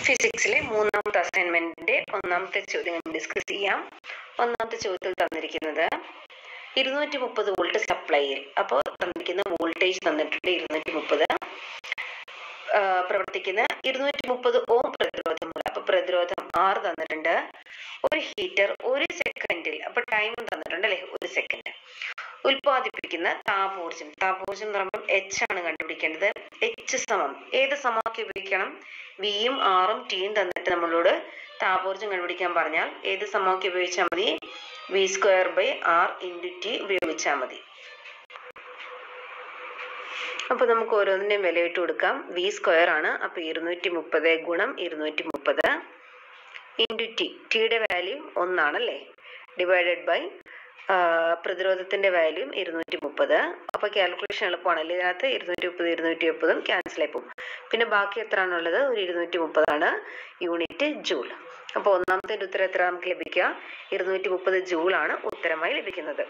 ഫിസിക്സിലെ മൂന്നാമത്തെ അസൈൻമെന്റിന്റെ ഒന്നാമത്തെ ചോദ്യം ഡിസ്കസ് ചെയ്യാം ഒന്നാമത്തെ ചോദ്യത്തിൽ തന്നിരിക്കുന്നത് ഇരുന്നൂറ്റി മുപ്പത് വോൾട്ട് സപ്ലൈയിൽ അപ്പോൾ തന്നിരിക്കുന്ന വോൾട്ടേജ് തന്നിട്ടുണ്ട് ഇരുന്നൂറ്റി മുപ്പത് പ്രവർത്തിക്കുന്ന ഇരുന്നൂറ്റി മുപ്പത് ഓം പ്രതിരോധമുള്ള അപ്പൊ പ്രതിരോധം ആറ് തന്നിട്ടുണ്ട് ഒരു ഹീറ്റർ ഒരു സെക്കൻഡിൽ അപ്പൊ ടൈമും തന്നിട്ടുണ്ട് അല്ലെ ഒരു സെക്കൻഡ് ഉൽപ്പാദിപ്പിക്കുന്ന താപോർജം താപോർജം എന്ന് പറയുമ്പോൾ എച്ച് ആണ് കണ്ടുപിടിക്കേണ്ടത് എച്ച് സമം ഏത് സമവാക്യം ഉപയോഗിക്കണം വിയും ആറും ടിയും തന്നിട്ട് നമ്മളോട് താപോർജം കണ്ടുപിടിക്കാൻ പറഞ്ഞാൽ ഏത് സമവാക്യം ഉപയോഗിച്ചാൽ മതി V square by R into T ഉപയോഗിച്ചാൽ മതി അപ്പൊ നമുക്ക് ഓരോന്നിന്റെയും വില ഇട്ട് കൊടുക്കാം വി സ്ക്വയർ ആണ് അപ്പൊ ഇരുന്നൂറ്റി മുപ്പത് ഗുണം ഇരുന്നൂറ്റി മുപ്പത് ഇൻറ്റു ടി ടിയുടെ വാല്യൂ ഒന്നാണല്ലേ ഡിവൈഡഡ് ബൈ പ്രതിരോധത്തിന്റെ വാല്യൂ ഇരുന്നൂറ്റി മുപ്പത് അപ്പൊ കാൽക്കുലേഷൻ എളുപ്പമാണല്ലേ ഇതിനകത്ത് ഇരുന്നൂറ്റി മുപ്പത് ഇരുന്നൂറ്റി മുപ്പതും ക്യാൻസൽ ആയി പോകും പിന്നെ ബാക്കി എത്രയാണുള്ളത് ഒരു ഇരുന്നൂറ്റി മുപ്പതാണ് യൂണിറ്റ് ജൂൾ അപ്പൊ ഒന്നാമത്തെ ഉത്തരം എത്ര നമുക്ക് ലഭിക്കുക ഇരുന്നൂറ്റി മുപ്പത് ജൂൾ ആണ് ഉത്തരമായി ലഭിക്കുന്നത്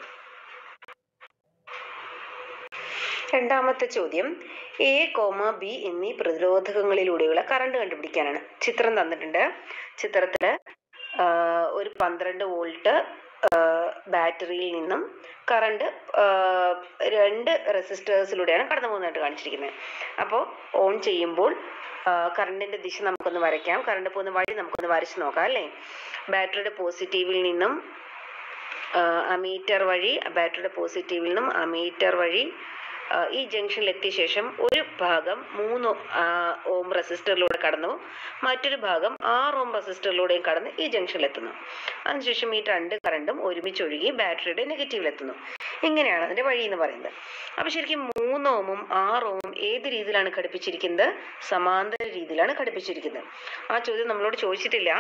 രണ്ടാമത്തെ ചോദ്യം എ കോമ ബി എന്നീ പ്രതിരോധകങ്ങളിലൂടെയുള്ള കറണ്ട് കണ്ടുപിടിക്കാനാണ് ചിത്രം തന്നിട്ടുണ്ട് ചിത്രത്തില് ഒരു പന്ത്രണ്ട് വോൾട്ട് ബാറ്ററിയിൽ നിന്നും കറണ്ട് രണ്ട് റെസിസ്റ്റേഴ്സിലൂടെയാണ് കടന്നു പോകുന്നതായിട്ട് കാണിച്ചിരിക്കുന്നത് അപ്പോൾ ഓൺ ചെയ്യുമ്പോൾ കറണ്ടിന്റെ ദിശ നമുക്കൊന്ന് വരയ്ക്കാം കറണ്ട് പോകുന്ന വഴി നമുക്കൊന്ന് വരച്ച് നോക്കാം അല്ലേ ബാറ്ററിയുടെ പോസിറ്റീവിൽ നിന്നും അമീറ്റർ വഴി ബാറ്ററിയുടെ പോസിറ്റീവിൽ നിന്നും അമീറ്റർ വഴി ഈ ജംഗ്ഷനിൽ എത്തിയ ശേഷം ഒരു ഭാഗം മൂന്ന് ഓം റെസിസ്റ്ററിലൂടെ കടന്നു മറ്റൊരു ഭാഗം ആറ് ഓം റെസിസ്റ്ററിലൂടെയും കടന്ന് ഈ ജംഗ്ഷനിൽ എത്തുന്നു അതിനുശേഷം ഈ രണ്ട് കറണ്ടും ഒരുമിച്ച് ഒഴുകി ബാറ്ററിയുടെ നെഗറ്റീവിൽ എത്തുന്നു ഇങ്ങനെയാണ് അതിന്റെ വഴി എന്ന് പറയുന്നത് അപ്പൊ ശരിക്കും മൂന്ന് ഓമും ആറ് ഓമും ഏത് രീതിയിലാണ് ഘടിപ്പിച്ചിരിക്കുന്നത് സമാന്തര രീതിയിലാണ് ഘടിപ്പിച്ചിരിക്കുന്നത് ആ ചോദ്യം നമ്മളോട് ചോദിച്ചിട്ടില്ല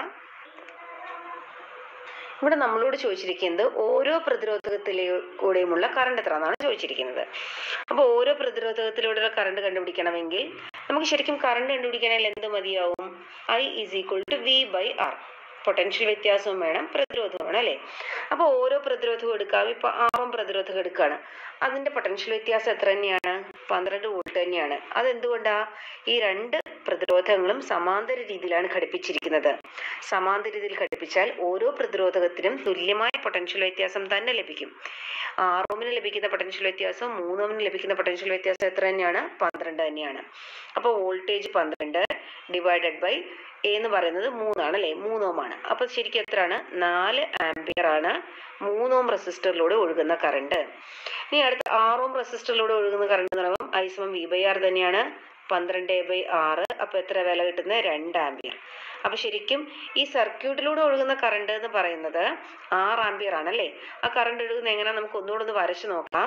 ഇവിടെ നമ്മളോട് ചോദിച്ചിരിക്കുന്നത് ഓരോ പ്രതിരോധകത്തിലൂടെയുമുള്ള കറണ്ട് എത്ര എന്നാണ് ചോദിച്ചിരിക്കുന്നത് അപ്പോൾ ഓരോ പ്രതിരോധകത്തിലൂടെയുള്ള കറണ്ട് കണ്ടുപിടിക്കണമെങ്കിൽ നമുക്ക് ശരിക്കും കറണ്ട് കണ്ടുപിടിക്കണമെങ്കിൽ എന്ത് മതിയാവും I is equal to V by R potential വ്യത്യാസവും വേണം പ്രതിരോധവും വേണം അല്ലേ അപ്പോൾ ഓരോ പ്രതിരോധവും എടുക്കാം ഇപ്പൊ ആറും പ്രതിരോധകം എടുക്കുകയാണ് അതിന്റെ പൊട്ടൻഷ്യൽ വ്യത്യാസം എത്ര തന്നെയാണ് പന്ത്രണ്ട് വോൾട്ട് തന്നെയാണ് അതെന്തുകൊണ്ടാ ഈ രണ്ട് പ്രതിരോധങ്ങളും സമാന്തര രീതിയിലാണ് ഘടിപ്പിച്ചിരിക്കുന്നത് സമാന്തര രീതിയിൽ ഘടിപ്പിച്ചാൽ ഓരോ പ്രതിരോധകത്തിനും തുല്യമായ പൊട്ടൻഷ്യൽ വ്യത്യാസം തന്നെ ലഭിക്കും ആറോമിന് ലഭിക്കുന്ന പൊട്ടൻഷ്യൽ വ്യത്യാസം മൂന്നോമിന് ലഭിക്കുന്ന പൊട്ടൻഷ്യൽ വ്യത്യാസം എത്ര തന്നെയാണ് പന്ത്രണ്ട് തന്നെയാണ് അപ്പോൾ വോൾട്ടേജ് പന്ത്രണ്ട് ഡിവൈഡഡ് ബൈ എ എന്ന് പറയുന്നത് മൂന്നാണ് അല്ലെ മൂന്നോമാണ് അപ്പൊ ശരിക്കും എത്രയാണ് നാല് ആംപിയർ ആണ് മൂന്നോം റെസിസ്റ്ററിലൂടെ ഒഴുകുന്ന കറണ്ട് ഇനി അടുത്ത ആറോം റെസിസ്റ്ററിലൂടെ ഒഴുകുന്ന കറണ്ട് എന്ന് പറയുമ്പോൾ ഐ സമം വി ബൈ ആർ തന്നെയാണ് പന്ത്രണ്ട് ബൈ ആറ് അപ്പൊ എത്ര വില കിട്ടുന്നത് രണ്ട് ആംപിയർ അപ്പൊ ശരിക്കും ഈ സർക്യൂട്ടിലൂടെ ഒഴുകുന്ന കറണ്ട് എന്ന് പറയുന്നത് ആറ് ആംപിയർ ആണല്ലേ ആ കറണ്ട് ഒഴുകുന്ന എങ്ങനെ നമുക്ക് ഒന്നുകൂടെ ഒന്ന് വരച്ചു നോക്കാം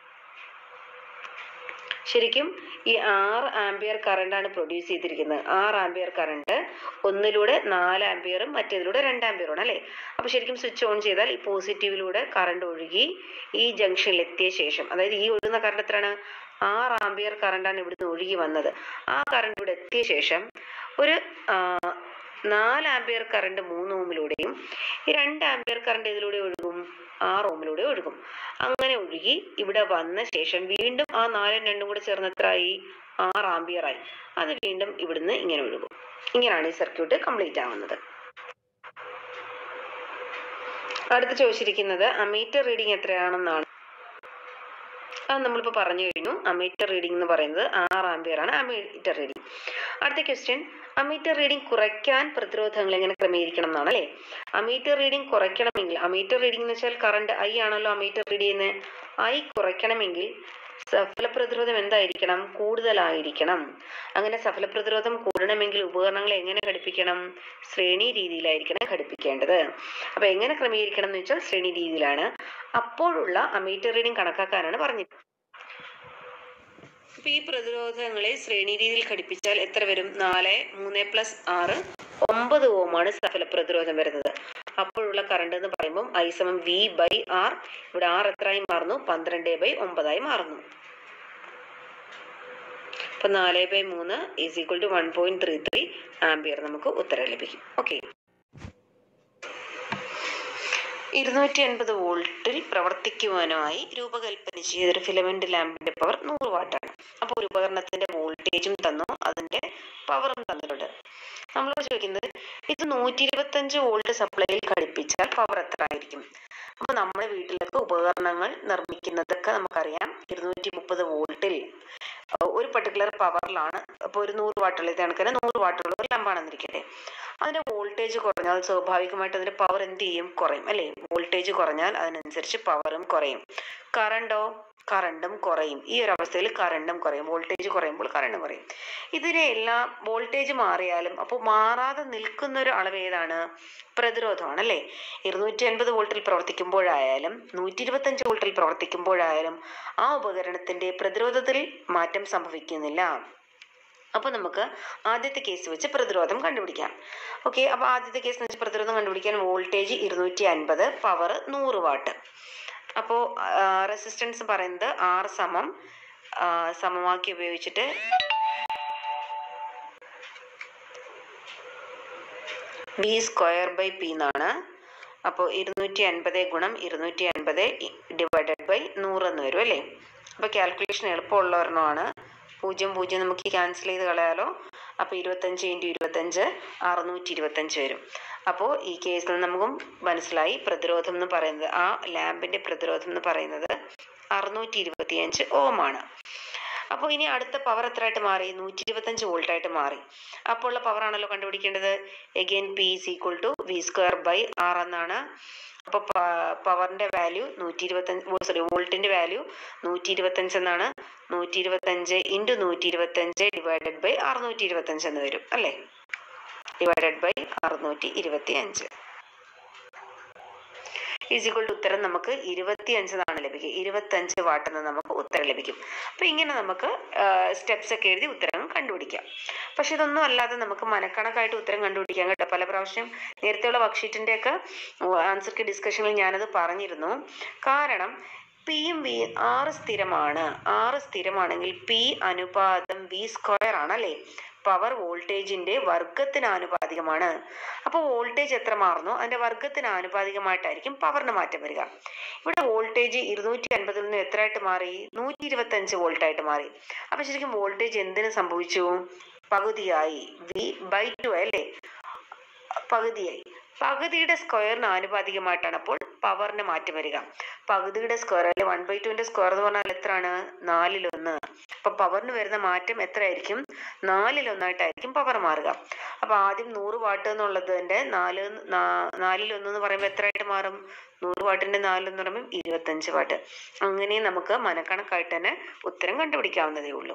ശരിക്കും ഈ ആറ് ആംപിയർ കറണ്ട് ആണ് പ്രൊഡ്യൂസ് ചെയ്തിരിക്കുന്നത് ആറ് ആംപിയർ കറണ്ട് ഒന്നിലൂടെ നാല് ആംപിയറും മറ്റേതിലൂടെ രണ്ട് ആംപിയറും ആണ് അല്ലേ അപ്പൊ ശരിക്കും സ്വിച്ച് ഓൺ ചെയ്താൽ ഈ പോസിറ്റീവിലൂടെ കറണ്ട് ഒഴുകി ഈ ജംഗ്ഷനിൽ എത്തിയ ശേഷം അതായത് ഈ ഒഴുകുന്ന കറണ്ട് എത്രയാണ് ആറ് ആംപിയർ കറണ്ടാണ് ഇവിടുന്ന് ഒഴുകി വന്നത് ആ കറണ്ട് ഇവിടെ എത്തിയ ശേഷം ഒരു നാല് ആംപിയർ കറണ്ട് മൂന്ന് ഓമിലൂടെയും ഈ രണ്ട് ആംപിയർ കറണ്ട് ഇതിലൂടെ ഒഴുകും ആറ് ഓമിലൂടെ ഒഴുകും അങ്ങനെ ഒഴുകി ഇവിടെ വന്ന ശേഷം വീണ്ടും ആ നാലും രണ്ടും കൂടെ ചേർന്ന് എത്രയായി ആറ് ആംപിയർ ആയി അത് വീണ്ടും ഇവിടുന്ന് ഇങ്ങനെ ഒഴുകും ഇങ്ങനെയാണ് ഈ സർക്യൂട്ട് കംപ്ലീറ്റ് ആവുന്നത് അടുത്ത് ചോദിച്ചിരിക്കുന്നത് അമീറ്റർ റീഡിംഗ് എത്രയാണെന്നാണ് അത് നമ്മളിപ്പോൾ പറഞ്ഞു കഴിഞ്ഞു അമീറ്റർ റീഡിംഗ് എന്ന് പറയുന്നത് ആറ് ആംപിയർ ആണ് അമീറ്റർ റീഡിംഗ് അടുത്ത ക്വസ്റ്റ്യൻ അമീറ്റർ റീഡിംഗ് കുറയ്ക്കാൻ പ്രതിരോധങ്ങൾ എങ്ങനെ ക്രമീകരിക്കണം എന്നാണ് അല്ലേ അമീറ്റർ റീഡിംഗ് കുറയ്ക്കണമെങ്കിൽ അമീറ്റർ റീഡിംഗ് എന്ന് വെച്ചാൽ കറണ്ട് ഐ ആണല്ലോ അമീറ്റർ റീഡ് ചെയ്യുന്നത് ഐ കുറയ്ക്കണമെങ്കിൽ സഫല പ്രതിരോധം എന്തായിരിക്കണം കൂടുതലായിരിക്കണം അങ്ങനെ സഫല പ്രതിരോധം കൂടണമെങ്കിൽ ഉപകരണങ്ങൾ എങ്ങനെ ഘടിപ്പിക്കണം ശ്രേണി രീതിയിലായിരിക്കണം ഘടിപ്പിക്കേണ്ടത് അപ്പൊ എങ്ങനെ ക്രമീകരിക്കണം എന്ന് വെച്ചാൽ ശ്രേണി രീതിയിലാണ് അപ്പോഴുള്ള അമീറ്റർ റീഡിംഗ് കണക്കാക്കാനാണ് പറഞ്ഞത് അപ്പൊ ഈ പ്രതിരോധങ്ങളെ ശ്രേണി രീതിയിൽ ഘടിപ്പിച്ചാൽ എത്ര വരും നാല് മൂന്ന് പ്ലസ് ആറ് ഒമ്പത് ഓമാണ് സഫല പ്രതിരോധം വരുന്നത് അപ്പോഴുള്ള കറണ്ട് എന്ന് പറയുമ്പോൾ ഐ സമം വി ബൈ ആർ ഇവിടെ ആർ എത്രയായി മാറുന്നു പന്ത്രണ്ട് ബൈ ഒമ്പതായി മാറുന്നു അപ്പൊ നാല് ബൈ മൂന്ന് is equal to one point three three ampere നമുക്ക് ഉത്തരം ലഭിക്കും ഓക്കെ ഇരുന്നൂറ്റി അൻപത് വോൾട്ടിൽ പ്രവർത്തിക്കുവാനുമായി രൂപകൽപ്പന ചെയ്തൊരു ഫിലമെന്റ് ലാമ്പിന്റെ പവർ നൂറ് വാട്ടാണ് അപ്പോൾ ഒരു ഉപകരണത്തിന്റെ വോൾട്ടേജ് വോൾട്ടേജും തന്നു അതിന്റെ പവറും തന്നിട്ടുണ്ട് നമ്മളോട് ചോദിക്കുന്നത് ഇത് നൂറ്റി ഇരുപത്തഞ്ച് വോൾട്ട് സപ്ലൈയിൽ ഘടിപ്പിച്ചാൽ പവർ എത്ര ആയിരിക്കും അപ്പൊ നമ്മുടെ വീട്ടിലൊക്കെ ഉപകരണങ്ങൾ നിർമ്മിക്കുന്നതൊക്കെ നമുക്കറിയാം ഇരുന്നൂറ്റി മുപ്പത് വോൾട്ടിൽ ഒരു പർട്ടിക്കുലർ പവറിലാണ് അപ്പോൾ ഒരു നൂറ് വാട്ടുള്ള ഇത് കണക്കിന് നൂറ് വാട്ടുള്ള ഒരു ലാമ്പാണെന്നിരിക്കട്ടെ അതിന്റെ വോൾട്ടേജ് കുറഞ്ഞാൽ സ്വാഭാവികമായിട്ട് അതിന്റെ പവർ എന്ത് ചെയ്യും കുറയും അല്ലേ വോൾട്ടേജ് കുറഞ്ഞാൽ അതിനനുസരിച്ച് പവറും കുറയും കറണ്ടോ കറണ്ടും കുറയും ഈ ഒരു അവസ്ഥയിൽ കറണ്ടും കുറയും വോൾട്ടേജ് കുറയുമ്പോൾ കറണ്ടും കുറയും ഇതിനെ എല്ലാം വോൾട്ടേജ് മാറിയാലും അപ്പോൾ മാറാതെ നിൽക്കുന്ന ഒരു അളവ് ഏതാണ് പ്രതിരോധമാണ് അല്ലേ ഇരുന്നൂറ്റി അൻപത് വോൾട്ടിൽ പ്രവർത്തിക്കുമ്പോഴായാലും നൂറ്റി ഇരുപത്തഞ്ച് വോൾട്ടിൽ പ്രവർത്തിക്കുമ്പോഴായാലും ആ ഉപകരണത്തിന്റെ പ്രതിരോധത്തിൽ മാറ്റം സംഭവിക്കുന്നില്ല അപ്പൊ നമുക്ക് ആദ്യത്തെ കേസ് വെച്ച് പ്രതിരോധം കണ്ടുപിടിക്കാം ഓക്കെ അപ്പൊ ആദ്യത്തെ കേസ് വെച്ച് പ്രതിരോധം കണ്ടുപിടിക്കാൻ വോൾട്ടേജ് ഇരുന്നൂറ്റി അൻപത് പവർ നൂറ് വാട്ട് അപ്പോൾ റെസിസ്റ്റൻസ് പറയുന്നത് ആർ സമം ആ, സമവാക്യം ഉപയോഗിച്ചിട്ട് വി സ്ക്വയർ ബൈ പി എന്നാണ് അപ്പോൾ ഇരുന്നൂറ്റി അൻപത് ഗുണം ഇരുന്നൂറ്റി അൻപത് ഡിവൈഡഡ് ബൈ നൂറ് എന്ന് വരും അല്ലേ അപ്പോൾ കാൽക്കുലേഷൻ എളുപ്പമുള്ള ഒരെണ്ണമാണ് പൂജ്യം പൂജ്യം നമുക്ക് ക്യാൻസൽ ചെയ്ത് കളയാലോ അപ്പോൾ ഇരുപത്തഞ്ച് ഇൻറ്റു ഇരുപത്തഞ്ച് അറുന്നൂറ്റി ഇരുപത്തഞ്ച് വരും അപ്പോൾ ഈ കേസിൽ നമുക്കും മനസ്സിലായി പ്രതിരോധം എന്ന് പറയുന്നത് ആ ലാമ്പിന്റെ പ്രതിരോധം എന്ന് പറയുന്നത് അറുന്നൂറ്റി ഇരുപത്തിയഞ്ച് ഓം ആണ് അപ്പോൾ ഇനി അടുത്ത പവർ എത്ര ആയിട്ട് മാറി നൂറ്റി ഇരുപത്തഞ്ച് വോൾട്ട് ആയിട്ട് മാറി അപ്പോൾ ഉള്ള പവർ ആണല്ലോ കണ്ടുപിടിക്കേണ്ടത് again P is equal to V square by R എന്നാണ് അപ്പോൾ പവറിന്റെ വാല്യൂ നൂറ്റി ഇരുപത്തഞ്ച് സോറി വോൾട്ടിന്റെ വാല്യൂ നൂറ്റി ഇരുപത്തഞ്ച് എന്നാണ് നൂറ്റി ഇരുപത്തഞ്ച് ഇൻറ്റു നൂറ്റി ഇരുപത്തഞ്ച് ഡിവൈഡഡ് ബൈ അറുന്നൂറ്റി ഇരുപത്തഞ്ച് എന്ന് വരും അല്ലേ ഡിവൈഡഡ് ബൈ അറുന്നൂറ്റി ഇരുപത്തി അഞ്ച് ഈസിക്വൾ ടു ഉത്തരം നമുക്ക് ഇരുപത്തി അഞ്ച് എന്നാണ് ലഭിക്കുക ഇരുപത്തഞ്ച് വാട്ട് എന്ന് നമുക്ക് ഉത്തരം ലഭിക്കും അപ്പൊ ഇങ്ങനെ നമുക്ക് സ്റ്റെപ്സ് ഒക്കെ എഴുതി ഉത്തരം കണ്ടുപിടിക്കാം പക്ഷെ ഇതൊന്നും അല്ലാതെ നമുക്ക് മനക്കണക്കായിട്ട് ഉത്തരം കണ്ടുപിടിക്കാം കേട്ടോ പല പ്രാവശ്യം നേരത്തെയുള്ള വർക്ക്ഷീറ്റിന്റെ ഒക്കെ ആൻസർ കി ഡിസ്കഷനിൽ ഞാനത് പറഞ്ഞിരുന്നു കാരണം പിയും വി ആറ് സ്ഥിരമാണ് ആറ് സ്ഥിരമാണെങ്കിൽ പി അനുപാതം വി സ്ക്വയർ ആണ് അല്ലേ പവർ വോൾട്ടേജിന്റെ വർഗത്തിന് ആനുപാതികമാണ് അപ്പോൾ വോൾട്ടേജ് എത്ര മാറുന്നു അതിന്റെ വർഗത്തിന് ആനുപാതികമായിട്ടായിരിക്കും പവറിന് മാറ്റം വരിക ഇവിടെ വോൾട്ടേജ് ഇരുന്നൂറ്റി അൻപതിൽ നിന്ന് എത്രയായിട്ട് മാറി നൂറ്റി ഇരുപത്തി അഞ്ച് വോൾട്ട് ആയിട്ട് മാറി അപ്പൊ ശരിക്കും വോൾട്ടേജ് എന്തിനു സംഭവിച്ചു പകുതിയായി വി ബൈ ടു അല്ലേ പകുതിയായി പകുതിയുടെ സ്ക്വയറിന് ആനുപാതികമായിട്ടാണ് അപ്പോൾ പവറിന് മാറ്റം വരിക പകുതിയുടെ സ്ക്വയർ അല്ലെ വൺ ബൈ ടുവിന്റെ സ്ക്വയർ എന്ന് പറഞ്ഞാൽ എത്രയാണ് നാലിലൊന്ന് അപ്പൊ പവറിന് വരുന്ന മാറ്റം എത്രയായിരിക്കും നാലിലൊന്നായിട്ടായിരിക്കും പവർ മാറുക അപ്പൊ ആദ്യം നൂറ് വാട്ട് എന്നുള്ളതിന്റെ നാല് നാ- നാലിലൊന്ന് എന്ന് പറയുമ്പോൾ എത്രയായിട്ട് മാറും നൂറ് വാട്ടിന്റെ നാലെന്ന് പറയുമ്പോൾ ഇരുപത്തഞ്ച് വാട്ട് അങ്ങനെ നമുക്ക് മനക്കണക്കായിട്ട് തന്നെ ഉത്തരം കണ്ടുപിടിക്കാവുന്നതേ ഉള്ളൂ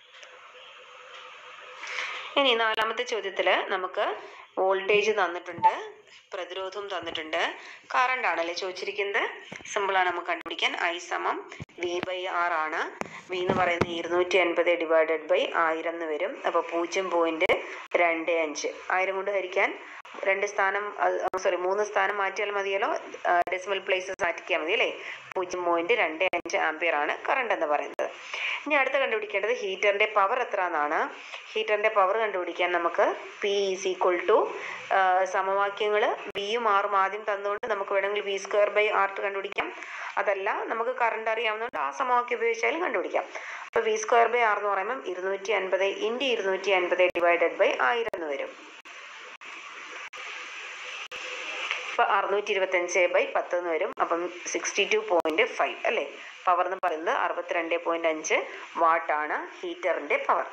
ഇനി നാലാമത്തെ ചോദ്യത്തില് നമുക്ക് വോൾട്ടേജ് തന്നിട്ടുണ്ട് പ്രതിരോധവും തന്നിട്ടുണ്ട് കറണ്ട് ആണല്ലേ ചോദിച്ചിരിക്കുന്നത് സിമ്പിൾ ആണ് നമുക്ക് കണ്ടുപിടിക്കാൻ ഐ സമം വി ബൈ ആർ ആണ് വി എന്ന് പറയുന്നത് ഇരുന്നൂറ്റി അൻപത് ഡിവൈഡഡ് ബൈ ആയിരം എന്ന് വരും അപ്പൊ പൂജ്യം പോയിന്റ് രണ്ട് അഞ്ച് ആയിരം കൊണ്ട് ഹരിക്കാൻ രണ്ട് സ്ഥാനം സോറി മൂന്ന് സ്ഥാനം മാറ്റിയാൽ മതിയല്ലോ ഡെസിമൽ പ്ലേസസ് മാറ്റിയാൽ മതി അല്ലേ പൂജ്യം പോയിന്റ് രണ്ട് അഞ്ച് ആംപിയർ ആണ് കറണ്ട് എന്ന് പറയുന്നത് ഇനി അടുത്ത കണ്ടുപിടിക്കേണ്ടത് ഹീറ്ററിന്റെ പവർ എത്ര എന്നാണ് ഹീറ്ററിന്റെ പവർ കണ്ടുപിടിക്കാൻ നമുക്ക് പി ഈസ് ഈക്വൽ ടു സമവാക്യങ്ങൾ ബിയും ആറും ആദ്യം തന്നുകൊണ്ട് നമുക്ക് വേണമെങ്കിൽ വി സ്ക്വയർ ബൈ ആർ കണ്ടുപിടിക്കാം അതല്ല നമുക്ക് കറണ്ട് അറിയാവുന്നതുകൊണ്ട് ആ സമവാക്യം ഉപയോഗിച്ചാലും കണ്ടുപിടിക്കാം അപ്പൊ വി സ്ക്വയർ ബൈ ആർ എന്ന് പറയുമ്പോൾ ഇരുന്നൂറ്റി അൻപത് ഇൻറ്റു ഇരുന്നൂറ്റി അൻപത് ഡിവൈഡഡ് ബൈ ആയിരം എന്ന് വരും ഇപ്പൊ അറുന്നൂറ്റി ഇരുപത്തി അഞ്ച് ബൈ പത്ത് എന്ന് വരും അപ്പം സിക്സ്റ്റി ടു പോയിന്റ് ഫൈവ് അല്ലേ പവർ എന്ന് പറയുന്നത് അറുപത്തിരണ്ട് പോയിന്റ് അഞ്ച് വാട്ടാണ് ഹീറ്ററിന്റെ പവർ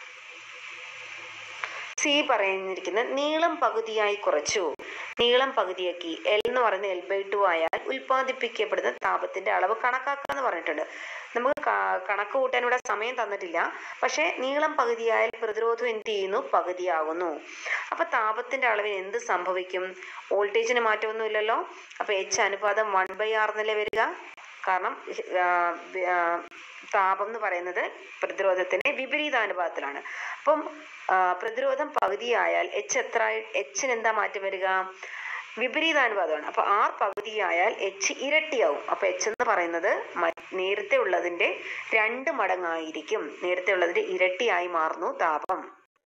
സി പറഞ്ഞിരിക്കുന്നത് നീളം പകുതിയായി കുറച്ചു നീളം പകുതിയാക്കി എൽ എന്ന് പറയുന്നത് എൽ ബൈ ടു ആയാൽ ഉൽപ്പാദിപ്പിക്കപ്പെടുന്ന താപത്തിന്റെ അളവ് കണക്കാക്കാന്ന് പറഞ്ഞിട്ടുണ്ട് നമുക്ക് ക- കണക്ക് കൂട്ടാൻ ഇവിടെ സമയം തന്നിട്ടില്ല പക്ഷെ നീളം പകുതിയായാൽ പ്രതിരോധം എന്ത് ചെയ്യുന്നു പകുതിയാകുന്നു അപ്പൊ താപത്തിന്റെ അളവിന് എന്ത് സംഭവിക്കും വോൾട്ടേജിന് മാറ്റമൊന്നും ഇല്ലല്ലോ അപ്പൊ എച്ച് അനുപാതം വൺ ബൈ ആർ എന്നല്ലേ വരിക കാരണം ആ, ആ, താപം എന്ന് പറയുന്നത് പ്രതിരോധത്തിന്റെ വിപരീതാനുപാതത്തിലാണ് അപ്പം ആ, പ്രതിരോധം പകുതിയായാൽ എച്ച് എത്ര എച്ചിന് എന്താ മാറ്റം വരിക വിപരീതാനുപാതമാണ് അപ്പൊ ആർ പകുതിയായാൽ എച്ച് ഇരട്ടിയാവും അപ്പൊ എച്ച് എന്ന് പറയുന്നത് മ- നേരത്തെ ഉള്ളതിന്റെ രണ്ട് മടങ്ങായിരിക്കും നേരത്തെ ഉള്ളതിന്റെ ഇരട്ടിയായി മാറുന്നു താപം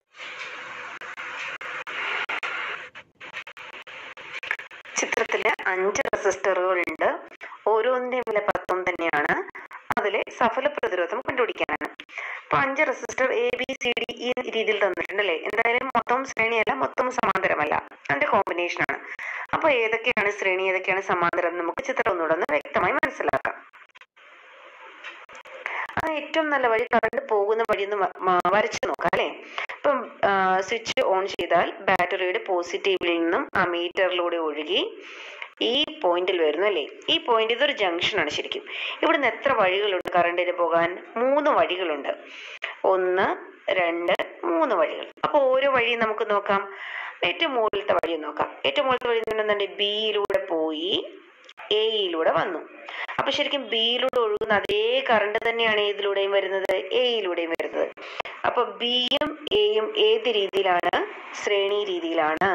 ചിത്രത്തില് അഞ്ച് റെസിസ്റ്ററുകൾ ഉണ്ട് ഓരോന്നിന്റെയും വില പത്തും തന്നെയാണ് അതിലെ സഫല പ്രതിരോധം കണ്ടുപിടിക്കാനാണ് അപ്പൊ അഞ്ച് resistor A B C D ഈ രീതിയിൽ തന്നിട്ടുണ്ട് അല്ലേ എന്തായാലും മൊത്തം ശ്രേണിയല്ല മൊത്തം സമാന്തരമല്ല അതിന്റെ കോമ്പിനേഷൻ ആണ് അപ്പൊ ഏതൊക്കെയാണ് ശ്രേണി ഏതൊക്കെയാണ് സമാന്തരം എന്ന് നമുക്ക് ചിത്രം ഒന്നുകൂടെ ഒന്ന് വ്യക്തമായി മനസ്സിലാക്കാം ആ ഏറ്റവും നല്ല വഴി കറണ്ട് പോകുന്ന വഴി ഒന്ന് വ- മ- വരച്ചു നോക്കാം അല്ലെ ഇപ്പം സ്വിച്ച് ഓൺ ചെയ്താൽ ബാറ്ററിയുടെ പോസിറ്റീവിൽ നിന്നും ആ മീറ്ററിലൂടെ ഒഴുകി ഈ പോയിന്റിൽ വരുന്നു അല്ലേ ഈ പോയിന്റ് ഇതൊരു ജംഗ്ഷൻ ആണ് ശരിക്കും ഇവിടുന്ന് എത്ര വഴികളുണ്ട് കറണ്ടിന് പോകാൻ മൂന്ന് വഴികളുണ്ട് ഒന്ന് രണ്ട് മൂന്ന് വഴികൾ അപ്പൊ ഓരോ വഴിയും നമുക്ക് നോക്കാം ഏറ്റവും മുകളിലത്തെ വഴി നോക്കാം ഏറ്റവും മുകളിലത്തെ വഴി എന്തുണ്ട് ബിയിലൂടെ പോയി എയിലൂടെ വന്നു അപ്പൊ ശരിക്കും ബിയിലൂടെ ഒഴുകുന്ന അതേ കറണ്ട് തന്നെയാണ് ഏതിലൂടെയും വരുന്നത് എയിലൂടെയും വരുന്നത് അപ്പൊ ബിയും എയും ഏത് രീതിയിലാണ് ശ്രേണി രീതിയിലാണ്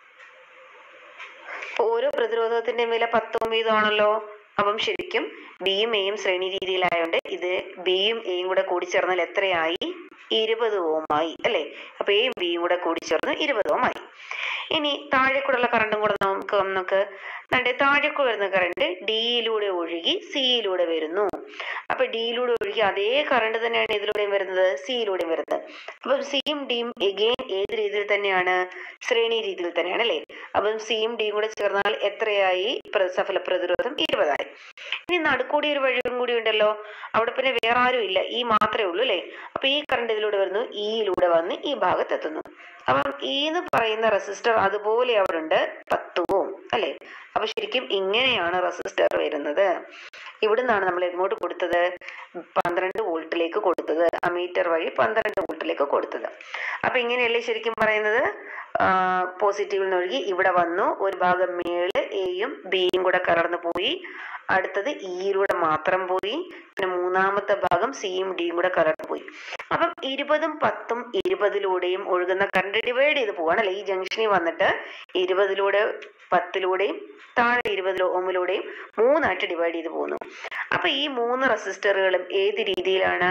അപ്പൊ ഓരോ പ്രതിരോധത്തിന്റെയും വില പത്ത് ഓം വീതമാണല്ലോ അപ്പം ശരിക്കും ബിയും എയും ശ്രേണി രീതിയിലായോണ്ട് ഇത് ബിയും എയും കൂടെ കൂടിച്ചേർന്നാൽ എത്രയായി ഇരുപത് ഓമായി അല്ലെ അപ്പൊ എയും ബിയും കൂടെ കൂടിച്ചേർന്ന് ഇരുപത് ഓമായി ഇനി താഴെ കൂടെയുള്ള കറണ്ടും കൂടെ നമുക്ക് നമുക്ക് നമ്മുടെ താഴേക്ക് വരുന്ന കറണ്ട് ഡിയിലൂടെ ഒഴുകി സിയിലൂടെ വരുന്നു അപ്പൊ ഡിയിലൂടെ ഒഴുകി അതേ കറണ്ട് തന്നെയാണ് ഇതിലൂടെയും വരുന്നത് സിയിലൂടെയും വരുന്നത് അപ്പം സിയും ഡിയും എഗെയിൻ ഏത് രീതിയിൽ തന്നെയാണ് ശ്രേണി രീതിയിൽ തന്നെയാണ് അല്ലേ അപ്പം സിയും ഡിയും കൂടെ ചേർന്നാൽ എത്രയായി പ്ര- സഫല പ്രതിരോധം ഇരുപതായി ഇനി നടുക്കൂടി ഒരു വഴിയും കൂടി ഉണ്ടല്ലോ അവിടെ പിന്നെ വേറെ ആരും ഇല്ല ഈ മാത്രമേ ഉള്ളൂ അല്ലേ അപ്പൊ ഈ കറണ്ട് ഇതിലൂടെ വരുന്നു ഇയിലൂടെ വന്ന് ഈ ഭാഗത്തെത്തുന്നു അപ്പം ഈ എന്ന് പറയുന്ന റെസിസ്റ്റർ അതുപോലെ അവിടെ ഉണ്ട് പത്ത് ഓം അല്ലെ അപ്പൊ ശരിക്കും ഇങ്ങനെയാണ് റെസിസ്റ്റർ വരുന്നത് ഇവിടുന്നാണ് നമ്മൾ എങ്ങോട്ട് കൊടുത്തത് പന്ത്രണ്ട് വോൾട്ടിലേക്ക് കൊടുത്തത് അമീറ്റർ വഴി പന്ത്രണ്ട് വോൾട്ടിലേക്ക് കൊടുത്തത് അപ്പൊ ഇങ്ങനെയല്ലേ ശരിക്കും പറയുന്നത് പോസിറ്റീവിൽ നിന്ന് ഒഴുകി ഇവിടെ വന്നു ഒരു ഭാഗം മേള് എയും ബിയും കൂടെ കലർന്നു പോയി അടുത്തത് ഇയിലൂടെ മാത്രം പോയി പിന്നെ മൂന്നാമത്തെ ഭാഗം സിയും ഡിയും കൂടെ കലർന്നു പോയി അപ്പം ഇരുപതും പത്തും ഇരുപതിലൂടെയും ഒഴുകുന്ന കറണ്ട് ഡിവൈഡ് ചെയ്ത് പോവാണ് അല്ലെ ഈ ജംഗ്ഷനിൽ വന്നിട്ട് ഇരുപതിലൂടെ പത്തിലൂടെയും താഴെ ഇരുപത് ഓമിലൂടെയും മൂന്നായിട്ട് ഡിവൈഡ് ചെയ്ത് പോകുന്നു അപ്പൊ ഈ മൂന്ന് റെസിസ്റ്ററുകളും ഏത് രീതിയിലാണ്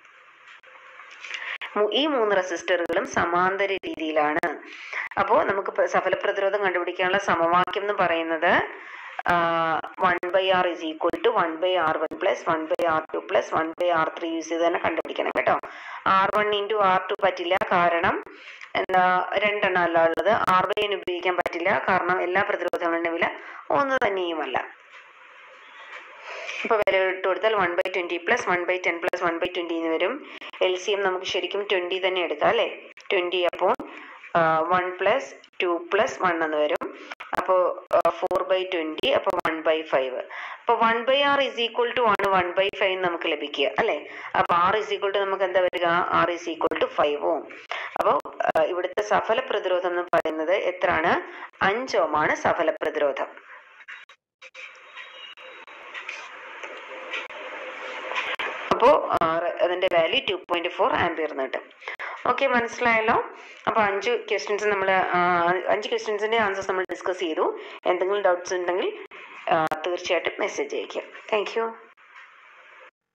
മു- ഈ മൂന്ന് റെസിസ്റ്ററുകളും സമാന്തര രീതിയിലാണ് അപ്പോൾ നമുക്ക് പ്ര- സഫല പ്രതിരോധം കണ്ടുപിടിക്കാനുള്ള സമവാക്യം എന്ന് പറയുന്നത് one by R is equal to one by R one plus one by R two plus one by R three use ചെയ്ത് തന്നെ കണ്ടുപിടിക്കണം കേട്ടോ R one into R two പറ്റില്ല കാരണം എന്താ രണ്ടെണ്ണം അല്ല ഉള്ളത് ആർ ബൈ എൻ ഉപയോഗിക്കാൻ പറ്റില്ല കാരണം എല്ലാ പ്രതിരോധങ്ങളുടെ വില ഒന്ന് തന്നെയുമല്ല ഇപ്പൊ വില ഇട്ട് കൊടുത്താൽ one by twenty plus one by ten plus one by twenty എന്ന് വരും എൽ സി എം നമുക്ക് ശരിക്കും ട്വന്റി തന്നെ എടുക്കാം അല്ലെ ട്വന്റി അപ്പോൾ one plus two plus one എന്ന് വരും അപ്പോൾ ഫോർ ബൈ ട്വന്റി അപ്പോൾ വൺ ബൈ ഫൈവ് അപ്പോൾ one by R is equal to ആണ് വൺ ബൈ ഫൈവ് നമുക്ക് ലഭിക്കുക അല്ലെ അപ്പൊ ആർ ഇസ് ഈക്വൽ ടു നമുക്ക് എന്താ വരിക ആർ ഇസ് ഈക്വൽ ടു ഫൈവും അപ്പോൾ ഇവിടുത്തെ സഫല പ്രതിരോധം എന്ന് പറയുന്നത് എത്രയാണ് അഞ്ചോമാണ് സഫല പ്രതിരോധം അപ്പോൾ അതിന്റെ value two point four ampere എന്ന് കിട്ടും ഓക്കെ മനസ്സിലായല്ലോ അപ്പോൾ അഞ്ച് ക്വസ്റ്റ്യൻസ് നമ്മൾ അഞ്ച് ക്വസ്റ്റ്യൻസിന്റെ ആൻസേഴ്സ് നമ്മൾ ഡിസ്കസ് ചെയ്തു എന്തെങ്കിലും ഡൗട്ട്സ് ഉണ്ടെങ്കിൽ ആ, തീർച്ചയായിട്ടും മെസ്സേജ് അയയ്ക്കുക താങ്ക് യു